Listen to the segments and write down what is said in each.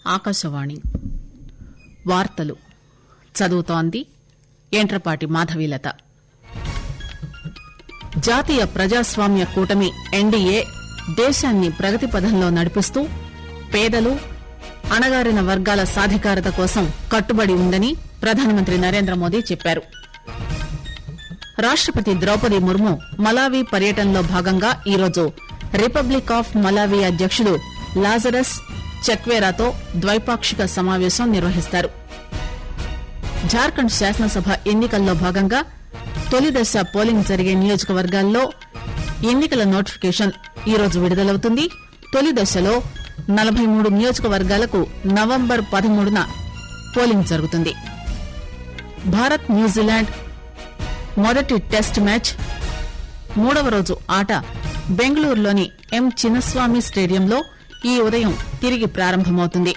ఆకాశవాణి వార్తలు చదువుతోంది ఎంట్రపాటి మాధవీలత జాతీయ ప్రజాస్వామ్య కూటమి ఎన్డీఏ దేశాన్ని ప్రగతి పథంలో నడిపిస్తూ పేదలు అణగారిన వర్గాల సాధికారత కోసం కట్టుబడి ఉందని ప్రధానమంత్రి నరేంద్ర మోదీ చెప్పారు రాష్టపతి ద్రౌపది ముర్ము మలావి పర్యటనలో భాగంగా ఈరోజు రిపబ్లిక్ ఆఫ్ మలావి అధ్యకుడు లాజరస్ చెక్వేరాతో ద్వైపాక్షిక సమావేశం నిర్వహిస్తారు జార్ఖండ్ శాసనసభ ఎన్నికల్లో భాగంగా తొలి దశ పోలింగ్ జరిగే నియోజకవర్గాల్లో ఎన్నికల నోటిఫికేషన్ ఈరోజు విడుదలవుతుంది తొలి దశలో నలభై మూడు నియోజకవర్గాలకు నవంబర్ పదమూడున పోలింగ్ జరుగుతుంది భారత్ న్యూజిలాండ్ మొదటి టెస్ట్ మ్యాచ్ మూడవ రోజు ఆట బెంగళూరులోని ఎం చిన్నస్వామి స్టేడియంలో ఈ ఉదయం తిరిగి ప్రారంభమవుతుంది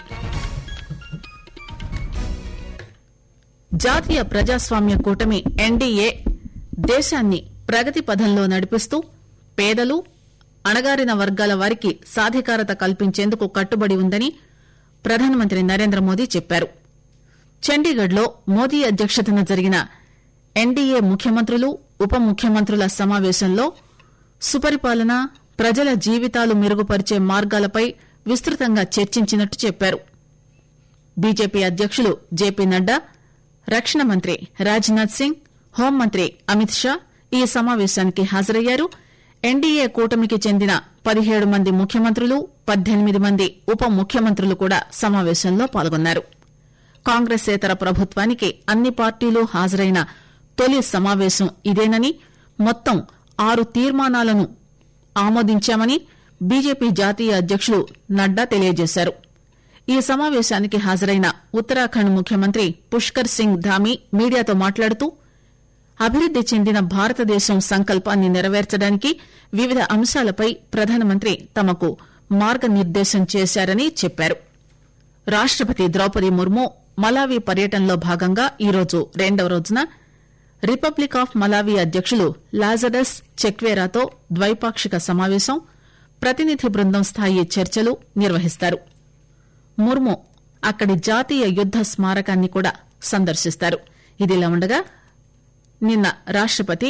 జాతీయ ప్రజాస్వామ్య కూటమి ఎన్డీఏ దేశాన్ని ప్రగతి పథంలో నడిపిస్తూ పేదలు అణగారిన వర్గాల వారికి సాధికారత కల్పించేందుకు కట్టుబడి ఉందని ప్రధానమంత్రి నరేంద్ర మోదీ చెప్పారు చండీగఢ్ లో మోదీ అధ్యక్షతన జరిగిన ఎన్డీఏ ముఖ్యమంత్రులు ఉప ముఖ్యమంత్రుల సమావేశంలో సుపరిపాలన ప్రజల జీవితాలు మెరుగుపరిచే మార్గాలపై విస్తృతంగా చర్చించినట్టు చెప్పారు బీజేపీ అధ్యకులు జేపీ నడ్డా రక్షణ మంత్రి రాజ్నాథ్ సింగ్ హోంమంత్రి అమిత్ షా ఈ సమావేశానికి హాజరయ్యారు ఎన్డీఏ కూటమికి చెందిన పదిహేడు మంది ముఖ్యమంత్రులు పద్దెనిమిది మంది ఉప ముఖ్యమంత్రులు కూడా సమావేశంలో పాల్గొన్నారు కాంగ్రెసేతర ప్రభుత్వానికి అన్ని పార్టీలు హాజరైన తొలి సమావేశం ఇదేనని మొత్తం ఆరు తీర్మానాలను ఆమోదించామని బీజేపీ జాతీయ అధ్యకుడు నడ్డా తెలియజేశారు ఈ సమావేశానికి హాజరైన ఉత్తరాఖండ్ ముఖ్యమంత్రి పుష్కర్ సింగ్ ధామీ మీడియాతో మాట్లాడుతూ అభివృద్ది చెందిన భారతదేశం సంకల్పాన్ని నెరవేర్చడానికి వివిధ అంశాలపై ప్రధానమంత్రి తమకు మార్గనిర్దేశం చేశారని చెప్పారు రాష్టపతి ద్రౌపది ముర్ము మలావి పర్యటనలో భాగంగా ఈరోజు రెండవ రోజున రిపబ్లిక్ ఆఫ్ మలావి అధ్యకులు లాజరస్ చెక్వేరాతో ద్వైపాక్షిక సమావేశం ప్రతినిధి బృందం స్థాయి చర్చలు నిర్వహిస్తారు ముర్ము అక్కడి జాతీయ యుద్ద స్మారకాన్ని కూడా సందర్శిస్తారు ఇదిలా ఉండగా నిన్న రాష్టపతి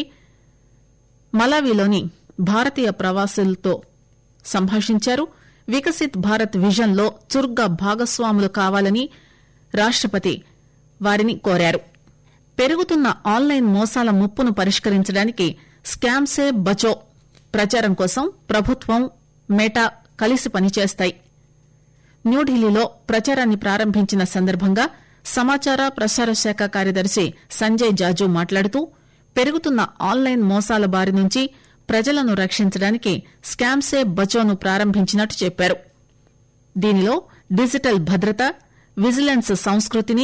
మలావిలోని భారతీయ ప్రవాసులతో సంభాషించారు వికసిత్ భారత్ విజన్ లో చురుగ్గా భాగస్వాములు కావాలని రాష్టపతి వారిని కోరారు పెరుగుతున్న ఆన్లైన్ మోసాల ముప్పును పరిష్కరించడానికి స్కామ్సే బచో ప్రచారం కోసం ప్రభుత్వం మెటా కలిసి పనిచేస్తాయి న్యూఢిల్లీలో ప్రచారాన్ని ప్రారంభించిన సందర్భంగా సమాచార ప్రసార శాఖ కార్యదర్శి సంజయ్ జాజు మాట్లాడుతూ పెరుగుతున్న ఆన్లైన్ మోసాల బారి నుంచి ప్రజలను రక్షించడానికి స్కామ్సే బచోను ప్రారంభించినట్టు చెప్పారు దీనిలో డిజిటల్ భద్రత విజిలెన్స్ సంస్కృతిని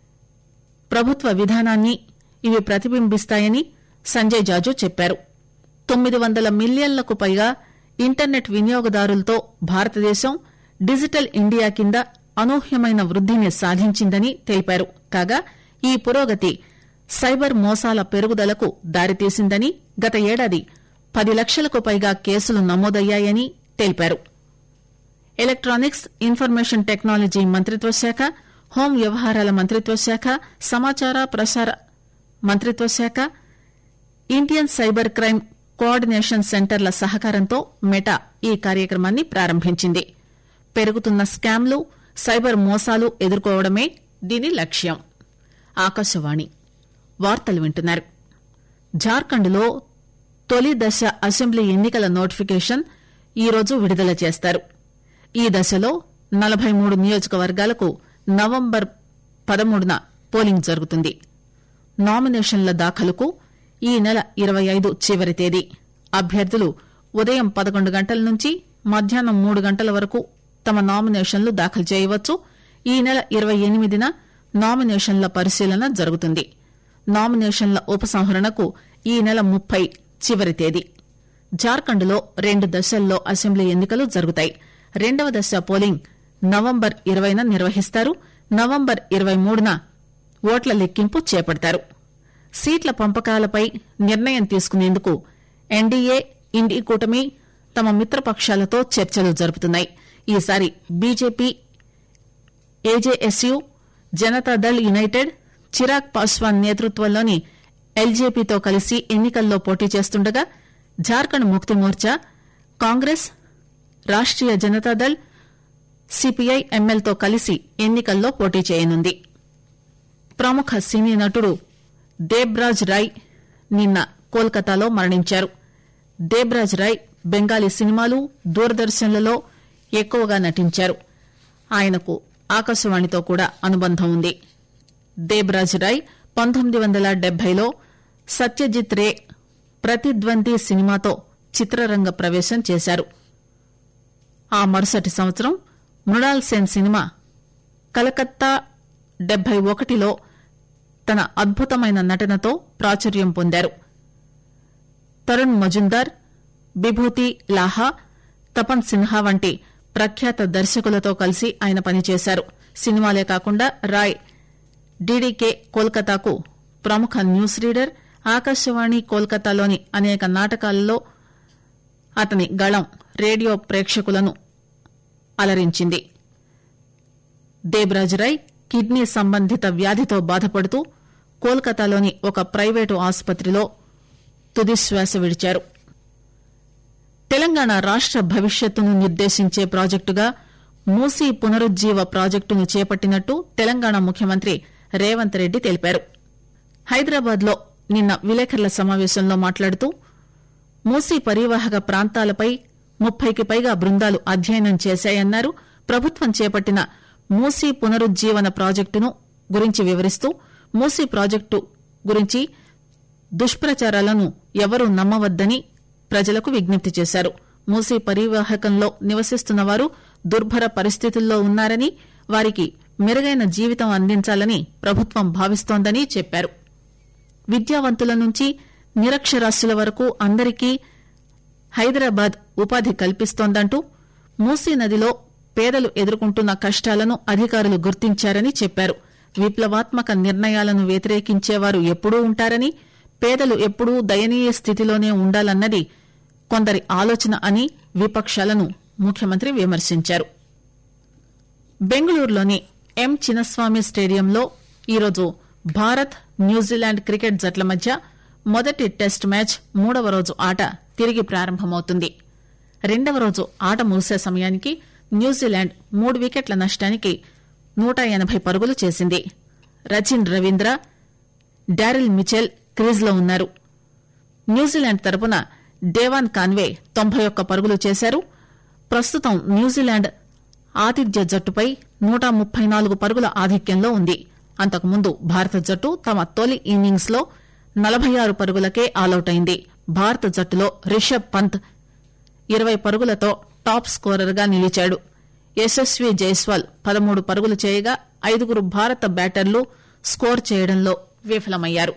ప్రభుత్వ విధానాన్ని ఇవి ప్రతిబింబిస్తాయని సంజయ్ జాజు చెప్పారు తొమ్మిది వందల మిలియన్లకు పైగా ఇంటర్నెట్ వినియోగదారులతో భారతదేశం డిజిటల్ ఇండియా కింద అనూహ్యమైన వృద్దిని సాధించిందని తెలిపారు కాగా ఈ పురోగతి సైబర్ మోసాల పెరుగుదలకు దారితీసిందని గత ఏడాది పది లక్షలకు పైగా కేసులు నమోదయ్యాయని తెలిపారు ఎలక్టానిక్స్ ఇన్ఫర్మేషన్ టెక్నాలజీ మంత్రిత్వ శాఖ హోం వ్యవహారాల మంత్రిత్వ శాఖ సమాచార ప్రసార మంత్రిత్వ శాఖ ఇండియన్ సైబర్ క్రైమ్ కోఆర్డినేషన్ సెంటర్ల సహకారంతో మెటా ఈ కార్యక్రమాన్ని ప్రారంభించింది పెరుగుతున్న స్కామ్లు సైబర్ మోసాలు ఎదుర్కోవడమే దీని లక్ష్యం ఆకాశవాణి వార్తలు వింటున్నారు జార్ఖండ్లో తొలి దశ అసెంబ్లీ ఎన్నికల నోటిఫికేషన్ ఈరోజు విడుదల చేస్తారు ఈ దశలో నలభై మూడు నియోజకవర్గాలకు నవంబర్ పదమూడున పోలింగ్ జరుగుతుంది నామినేషన్ల దాఖలుకు ఈ నెల ఇరవై ఐదు చివరి తేదీ అభ్యర్థులు ఉదయం పదకొండు గంటల నుంచి మధ్యాహ్నం మూడు గంటల వరకు తమ నామినేషన్లు దాఖలు చేయవచ్చు ఈ నెల ఇరవై ఎనిమిదిన నామినేషన్ల పరిశీలన జరుగుతుంది నామినేషన్ల ఉపసంహరణకు ఈ నెల ముప్పై చివరి తేదీ జార్ఖండ్లో రెండు దశల్లో అసెంబ్లీ ఎన్నికలు జరుగుతాయి రెండవ దశ పోలింగ్ నవంబర్ ఇరవైన నిర్వహిస్తారు నవంబర్ ఇరవై మూడున ఓట్ల లెక్కింపు చేపడతారు సీట్ల పంపకాలపై నిర్ణయం తీసుకునేందుకు ఎన్డీఏ ఇండి కూటమి తమ మిత్రపక్షాలతో చర్చలు జరుపుతున్నాయి ఈసారి BJP AJSU Janata Dal United Chirag Paswan నేతృత్వంలోని ఎల్జేపీతో కలిసి ఎన్నికల్లో పోటీ చేస్తుండగా జార్ఖండ్ ముక్తి మోర్చా కాంగ్రెస్ రాష్టీయ జనతాదళ్ సిపిఐ ఎంఎల్తో కలిసి ఎన్నికల్లో పోటీ చేయనుంది ప్రముఖ సినీ నటుడు దేబ్రాజ్ రాయ్ నిన్న కోల్కతాలో మరణించారు దేబ్రాజ్ రాయ్ బెంగాలీ సినిమాలు దూరదర్శన్లలో ఎక్కువగా నటించారు ఆయనకు ఆకాశవాణితో కూడా అనుబంధం ఉంది దేబ్రాజ్ రాయ్ పంతొమ్మిది వందల డెబ్బైలో సత్యజిత్ రే ప్రతిద్వంది సినిమాతో చిత్రరంగ ప్రవేశం చేశారు ఆ మరుసటి సంవత్సరం మృణాల్ సేన్ సినిమా కలకత్తా డెబ్బై ఒకటిలో తన అద్భుతమైన నటనతో ప్రాచుర్యం పొందారు తరుణ్ మజుందార్ బిభూతి లాహా తపన్ సిన్హా వంటి ప్రఖ్యాత దర్శకులతో కలిసి ఆయన పనిచేశారు సినిమాలే కాకుండా రాయ్ డీడీకే కోల్కతాకు ప్రముఖ న్యూస్ రీడర్ ఆకాశవాణి కోల్కతాలోని అనేక నాటకాలలో అతని గళం రేడియో ప్రేక్షకులను అలరించింది దేబ్రాజ్ రాయ్ కిడ్నీ సంబంధిత వ్యాధితో బాధపడుతూ కోల్కతాలోని ఒక ప్రైవేటు ఆసుపత్రిలో తుదిశ్వాస విడిచారు తెలంగాణ రాష్ట భవిష్యత్తును నిర్దేశించే ప్రాజెక్టుగా మూసీ పునరుజ్జీవ ప్రాజెక్టును చేపట్టినట్టు తెలంగాణ ముఖ్యమంత్రి రేవంత్ రెడ్డి తెలిపారు హైదరాబాద్ లో నిన్న విలేకరుల సమావేశంలో మాట్లాడుతూ మూసీ పరివాహక ప్రాంతాలపై ముప్పైకి పైగా బృందాలు అధ్యయనం చేశాయన్నారు ప్రభుత్వం చేపట్టిన మూసీ పునరుజ్జీవన ప్రాజెక్టును గురించి వివరిస్తూ మూసీ ప్రాజెక్టు గురించి దుష్ప్రచారాలను ఎవరూ నమ్మవద్దని ప్రజలకు విజ్ఞప్తి చేశారు మూసీ పరివాహకంలో నివసిస్తున్న వారు దుర్భర పరిస్థితుల్లో ఉన్నారని వారికి మెరుగైన జీవితం అందించాలని ప్రభుత్వం భావిస్తోందని చెప్పారు విద్యావంతుల నుంచి నిరక్షరాస్యుల వరకు అందరికీ హైదరాబాద్ ఉపాధి కల్పిస్తోందంటూ మూసీ నదిలో పేదలు ఎదుర్కొంటున్న కష్టాలను అధికారులు గుర్తించారని చెప్పారు విప్లవాత్మక నిర్ణయాలను వ్యతిరేకించేవారు ఎప్పుడూ ఉంటారని పేదలు ఎప్పుడూ దయనీయ స్థితిలోనే ఉండాలన్నది కొందరి ఆలోచన అని విపక్షాలను ముఖ్యమంత్రి విమర్శించారు బెంగళూరులోని ఎం చిన్నస్వామి స్టేడియంలో ఈరోజు భారత్ న్యూజిలాండ్ క్రికెట్ జట్ల మధ్య మొదటి టెస్ట్ మ్యాచ్ మూడవ రోజు ఆట తిరిగి ప్రారంభమవుతుంది రెండవ రోజు ఆట ముగిసే సమయానికి న్యూజిలాండ్ మూడు వికెట్ల నష్టానికి నూట ఎనబై పరుగులు చేసింది రచిన్ రవీంద్ర డారిల్ మిచెల్ క్రీజ్లో ఉన్నారు న్యూజిలాండ్ తరపున డేవాన్ కాన్వే తొంభై ఒక్క పరుగులు చేశారు ప్రస్తుతం న్యూజిలాండ్ ఆతిథ్య జట్టుపై నూట ముప్పై నాలుగు పరుగుల ఆధిక్యంలో ఉంది అంతకుముందు భారత జట్టు తమ తొలి ఇన్నింగ్స్ లో నలభై ఆరు పరుగులకే ఆలౌట్ అయింది భారత జట్టులో రిషబ్ పంత్ ఇరవై పరుగులతో టాప్ స్కోరర్ గా నిలిచాడు యశస్వి జైస్వాల్ పదమూడు పరుగులు చేయగా ఐదుగురు భారత బ్యాటర్లు స్కోర్ చేయడంలో విఫలమయ్యారు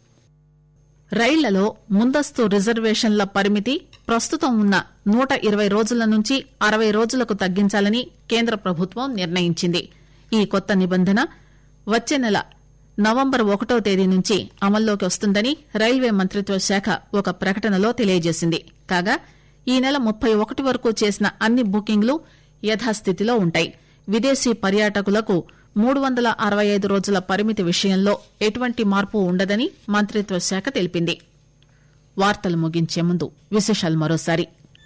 రైళ్లలో ముందస్తు రిజర్వేషన్ల పరిమితి ప్రస్తుతం ఉన్న నూట ఇరవై రోజుల నుంచి అరవై రోజులకు తగ్గించాలని కేంద్ర ప్రభుత్వం నిర్ణయించింది ఈ కొత్త నిబంధన వచ్చే నెల నవంబర్ ఒకటో తేదీ నుంచి అమల్లోకి వస్తుందని రైల్వే మంత్రిత్వ శాఖ ఒక ప్రకటనలో తెలియజేసింది కాగా ఈ నెల ముప్పై ఒకటి వరకు చేసిన అన్ని బుకింగ్లు యథాస్థితిలో ఉంటాయి విదేశీ పర్యాటకులకు మూడు వందల అరవై ఐదు రోజుల పరిమితి విషయంలో ఎటువంటి మార్పు ఉండదని మంత్రిత్వ శాఖ తెలిపింది వార్తలు ముగించే ముందు విశేషాలు మరోసారి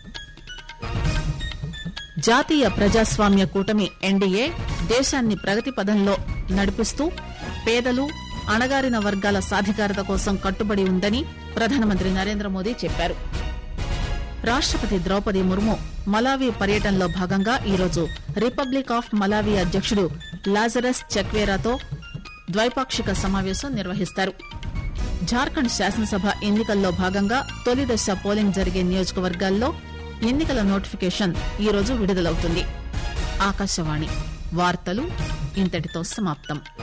జాతీయ ప్రజాస్వామ్య కూటమి ఎన్డీఏ దేశాన్ని ప్రగతి పదంలో నడిపిస్తూ పేదలు అణగారిన వర్గాల సాధికారత కోసం కట్టుబడి ఉందని ప్రధానమంత్రి నరేంద్ర మోదీ చెప్పారు రాష్టపతి ద్రౌపది ముర్ము మలావి పర్యటనలో భాగంగా ఈరోజు రిపబ్లిక్ ఆఫ్ మలావి అధ్యక్షుడు లాజరస్ చక్వేరాతో ద్వైపాక్షిక సమావేశం నిర్వహిస్తారు జార్ఖండ్ శాసనసభ ఎన్నికల్లో భాగంగా తొలి దశ పోలింగ్ జరిగే నియోజకవర్గాల్లో ఎన్నికల నోటిఫికేషన్ ఈరోజు విడుదలవుతుంది ఆకాశవాణి వార్తలు ఇంతటితో సమాప్తం